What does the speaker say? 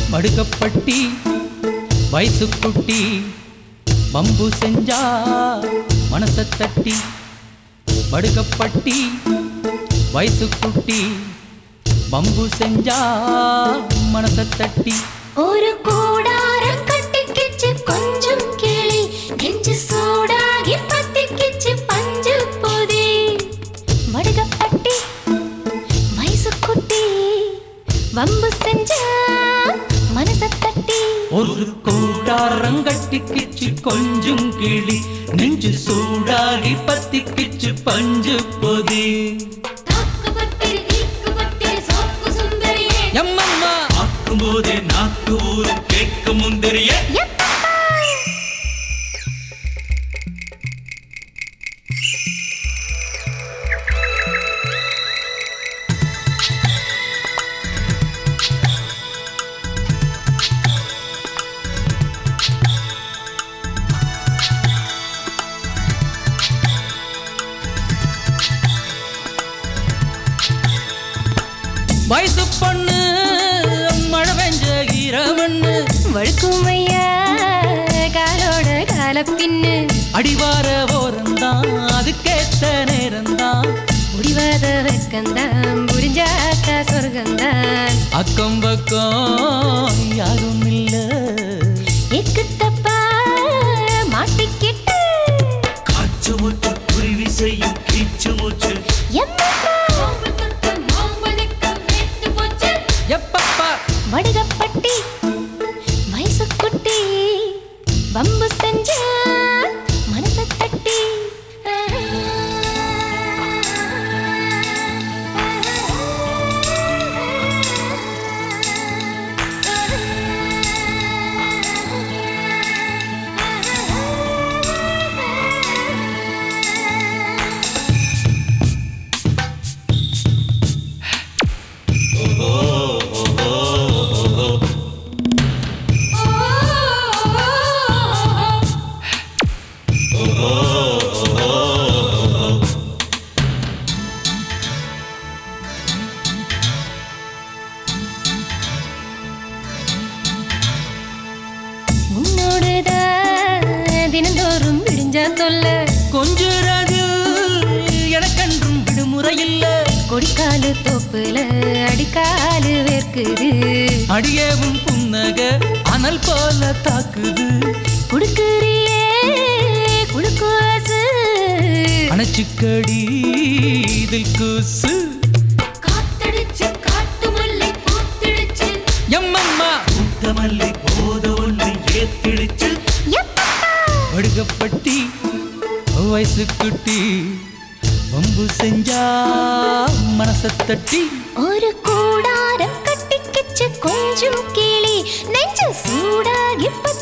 மடுக்கப்பட்டி வயசு குட்டி பம்பு செஞ்சா மனச தட்டி மடுக்கப்பட்டி வயசு குட்டி பம்பு செஞ்சா மனச தட்டி ஒரு கூடாரம் கட்டிக்கிச்சு கொஞ்சம் கிளி நெஞ்சு சூடாகி பத்திக்கிச்சு பஞ்சு பொதி வடுகப்பட்டி வயசு குட்டி வம்பு செஞ்சா மனச தட்டி ஒரு கூடாரங்கட்டிக்கிச்சு கொஞ்சம் கிளி நெஞ்சு சூடாகி பத்திக்கிச்சு பஞ்சு பொதி தாக்கு பத்திரி தீக்கு பத்திரி சோக்கு சுந்தரியே எம்மம்மா ஆக்கும் போதே நாக்கு ஊரு கேட்க முந்திரிய வயசு பொண்ணு மழை பெஞ்ச ஈரமண்ணு வழுக்கும் ஐயா காலோட கால பின்னு அடிவார ஓரந்தான் அதுக்கேத்த நேரம்தான் முடிவாத வெக்கந்தான் புரிஞ்சாக்கா சொர்க்கந்தான் அக்கம் பக்கம் யாரும் இல்ல எக்கு தப்பா மாட்டிக்கிட்டு காச்சு மூச்சு குருவி செய்யும் கீச்சு மூச்சு எப்பப்பா வடுகப்பட்டி வயசு குட்டி வம்பு செஞ்ச மனச தட்டி உன்னோடுதான் தினந்தோறும் விடிஞ்ச தொல்ல கொஞ்சுறது எனக்கென்றும் விடுமுறை இல்ல கொடிக்காலு தோப்புல அடிக்காலு வேர்க்குது அடியவும் புன்னக அனல் போல தாக்குது குடுக்குறியே குளுக்கோசு அணைச்சுக்கடி இதில் கூசு காத்தடிச்சு காட்டு மல்லி பூத்திடுச்சு எம்மம்மா முத்தமல்லி போத ஒன்று ஏத்திடுச்சு வடுகப்பட்டி வயசு குட்டி வம்பு செஞ்சா மனச தட்டி ஒரு கூடாரம் கட்டிக்கிச்சு கொஞ்சம் கிளி நெஞ்சு சூடாகி பத்தி